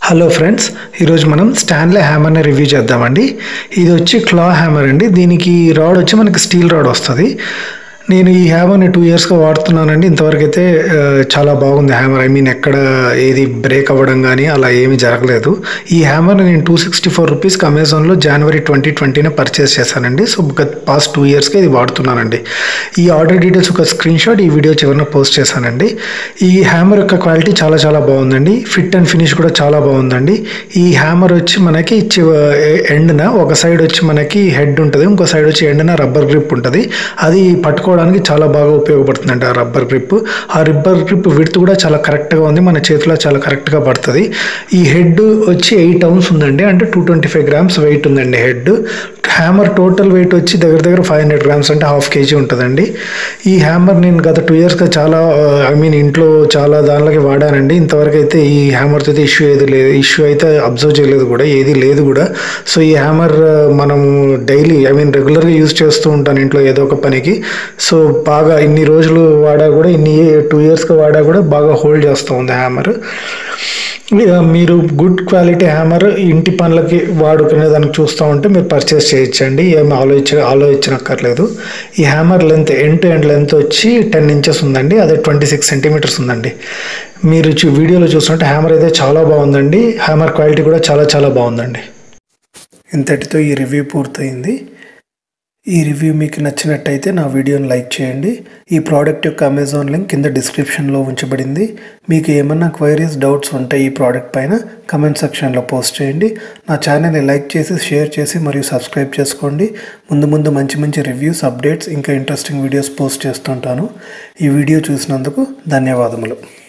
hello friends ఈరోజు మనం స్టాన్లే హ్యామర్ని review చేద్దామండి ఇది వచ్చి క్లా హ్యామర్ అండి దీనికి రాడ్ వచ్చి మనకి స్టీల్ రాడ్ వస్తుంది నేను ఈ హ్యామర్ని టూ ఇయర్స్గా వాడుతున్నానండి ఇంతవరకు అయితే ఆ, చాలా బాగుంది హ్యామర్ ఐ మీన్ ఎక్కడ ఏది బ్రేక్ అవ్వడం కానీ అలా ఏమీ జరగలేదు ఈ హ్యామర్ని నేను టూ సిక్స్టీ ఫోర్ రూపీస్కి అమెజాన్లో జనవరి ట్వంటీ ట్వంటీన పర్చేస్ చేశానండి సో గత పాస్ట్ టూ ఇయర్స్గా ఇది వాడుతున్నానండి ఈ ఆర్డర్ డీటెయిల్స్ ఒక స్క్రీన్ షాట్ ఈ వీడియో చివరిన పోస్ట్ చేశానండి ఈ హ్యామర్ యొక్క క్వాలిటీ చాలా చాలా బాగుందండి ఫిట్ అండ్ ఫినిష్ కూడా చాలా బాగుందండి ఈ హ్యామర్ వచ్చి మనకి ఎండ్న ఒక సైడ్ వచ్చి మనకి హెడ్ ఉంటుంది ఇంకో సైడ్ వచ్చి ఎండ్న రబ్బర్ గ్రిప్ ఉంటుంది అది పట్టుకోవడానికి చాలా బాగా ఉపయోగపడుతుందండి ఆ రబ్బర్ గ్రిప్ ఆ రబ్బర్ గ్రిప్ విడ్త్ కూడా చాలా కరెక్ట్గా ఉంది మన చేతిలో చాలా కరెక్ట్గా పడుతుంది ఈ హెడ్ వచ్చి ఎయిట్ అవున్స్ ఉందండి అంటే two twenty five grams weight ఉందండి హెడ్ హ్యామర్ టోటల్ వెయిట్ వచ్చి దగ్గర దగ్గర ఫైవ్ హండ్రెడ్ గ్రామ్స్ అంటే హాఫ్ కేజీ ఉంటుందండి ఈ హ్యామర్ నేను గత టూ ఇయర్స్గా చాలా ఐ మీన్ ఇంట్లో చాలా దానిలోకి వాడానండి ఇంతవరకు అయితే ఈ హ్యామర్తో అయితే ఇష్యూ ఏది లేదు ఇష్యూ అయితే అబ్జర్వ్ చేయలేదు కూడా ఏది లేదు కూడా సో ఈ హ్యామర్ మనం డైలీ ఐ మీన్ రెగ్యులర్గా యూజ్ చేస్తూ ఉంటాను ఇంట్లో ఏదో ఒక పనికి సో బాగా ఇన్ని రోజులు వాడా కూడా ఇన్ని టూ ఇయర్స్గా వాడా కూడా బాగా హోల్డ్ చేస్తూ ఉంది హ్యామర్ ఇక మీరు గుడ్ క్వాలిటీ హ్యామర్ ఇంటి పనులకి వాడుకునే దానికి చూస్తూ ఉంటే మీరు పర్చేస్ చేయొచ్చండి ఏమి ఆలోచించ ఆలోచించనక్కర్లేదు ఈ hammer length end to end length వచ్చి టెన్ ఇంచెస్ ఉందండి అదే ట్వంటీ సిక్స్ సెంటీమీటర్స్ ఉందండి మీరు చూ వీడియోలో చూస్తుంటే హ్యామర్ అయితే చాలా బాగుందండి హ్యామర్ క్వాలిటీ కూడా చాలా చాలా బాగుందండి ఇంతటితో ఈ రివ్యూ పూర్తయింది ఈ రివ్యూ మీకు నచ్చినట్టయితే నా వీడియోని లైక్ చేయండి ఈ ప్రోడక్ట్ యొక్క అమెజాన్ లింక్ కింద డిస్క్రిప్షన్లో ఉంచబడింది మీకు ఏమన్నా క్వైరీస్ డౌట్స్ ఉంటే ఈ ప్రోడక్ట్ పైన కమెంట్ సెక్షన్లో పోస్ట్ చేయండి నా ఛానల్ని లైక్ చేసి షేర్ చేసి మరియు సబ్స్క్రైబ్ చేసుకోండి ముందు ముందు మంచి మంచి రివ్యూస్ అప్డేట్స్ ఇంకా ఇంట్రెస్టింగ్ వీడియోస్ పోస్ట్ చేస్తుంటాను ఈ వీడియో చూసినందుకు ధన్యవాదములు